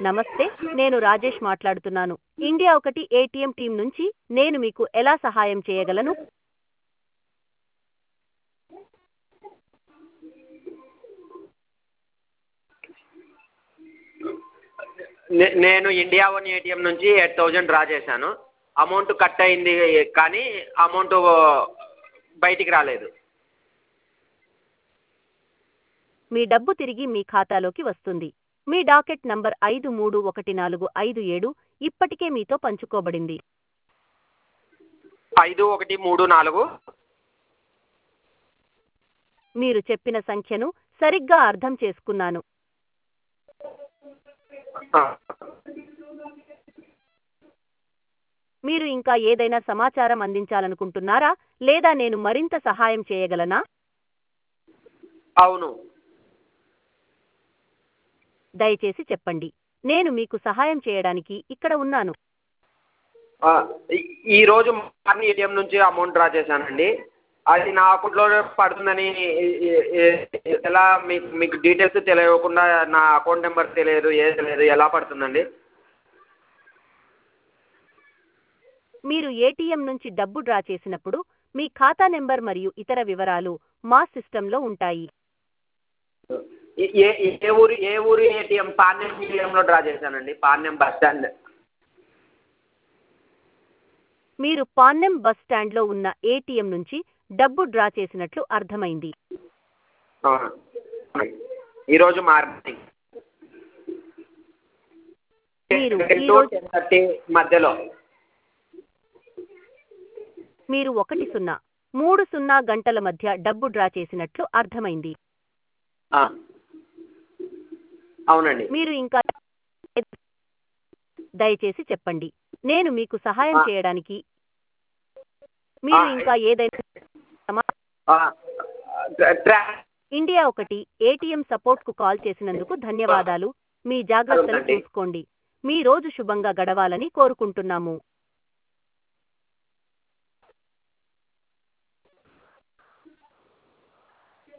నమస్తే నేను రాజేష్ మాట్లాడుతున్నాను ఇండియా ఒకటి ఏటీఎం టీం నుంచి నేను మీకు ఎలా సహాయం చేయగలను నే- నేను ఇండియా వన్ ఏటీఎం నుంచి ఎయిట్ థౌజండ్ డ్రా చేశాను అమౌంట్ కట్ అయింది కానీ అమౌంట్ బయటికి రాలేదు మీ డబ్బు తిరిగి మీ ఖాతాలోకి వస్తుంది మీ డాకెట్ నంబర్ ఐదు మూడు ఒకటి నాలుగు ఐదు ఏడు ఇప్పటికే మీతో పంచుకోబడింది ఐదు ఒకటి మూడు నాలుగు మీరు చెప్పిన సంఖ్యను సరిగ్గా అర్థం చేసుకున్నాను ఆ. మీరు ఇంకా ఏదైనా సమాచారం అందించాలనుకుంటున్నారా లేదా నేను మరింత సహాయం చేయగలనా అవును దయచేసి చెప్పండి నేను మీకు సహాయం చేయడానికి ఇక్కడ ఉన్నాను ఆ, ఈ- ఈ రోజు మార్నింగ్ ఏటీఎం నుంచి అమౌంట్ డ్రా చేశానండి అది నా అకౌంట్లో పడుతుందని ఏ- ఏ- ఏ- ఎలా మీకు మీకు డీటెయిల్స్ తెలియకుండా నా అకౌంట్ నెంబర్ తెలియదు ఏది తెలియదు ఎలా పడుతుందండి మీరు ఏటీఎం నుంచి డబ్బు డ్రా చేసినప్పుడు మీ ఖాతా నెంబర్ మరియు ఇతర వివరాలు మా సిస్టంలో ఉంటాయి ఏ ఏ- ఏ ఊరు ఏ ఊరు ఏటీఎం పాణ్యం ఏటీఎంలో డ్రా చేశానండి పాణ్యం బస్ స్టాండ్ మీరు పాన్నెం బస్ స్టాండ్లో ఉన్న ఏటీఎం నుంచి డబ్బు డ్రా చేసినట్లు అర్థమైంది అవును ఈరోజు మార్నింగ్ మీరు టెన్ ఈ టు రోజు- టెన్ థర్టీ మధ్యలో మీరు ఒకటి సున్నా మూడు సున్నా గంటల మధ్య డబ్బు డ్రా చేసినట్లు అర్థమైంది ఆ. అవునండి మీరు ఇంకా దయచేసి చెప్పండి నేను మీకు సహాయం ఆ. చేయడానికి మీరు ఆ. ఇంకా ఏదైనా సమా- ఆ, ట్రా ఇండియా ఒకటి ఏటీఎం సపోర్ట్కు కాల్ చేసినందుకు ధన్యవాదాలు మీ జాగ్రత్తలు అవునండి. చూసుకోండి మీ రోజు శుభంగా గడవాలని కోరుకుంటున్నాము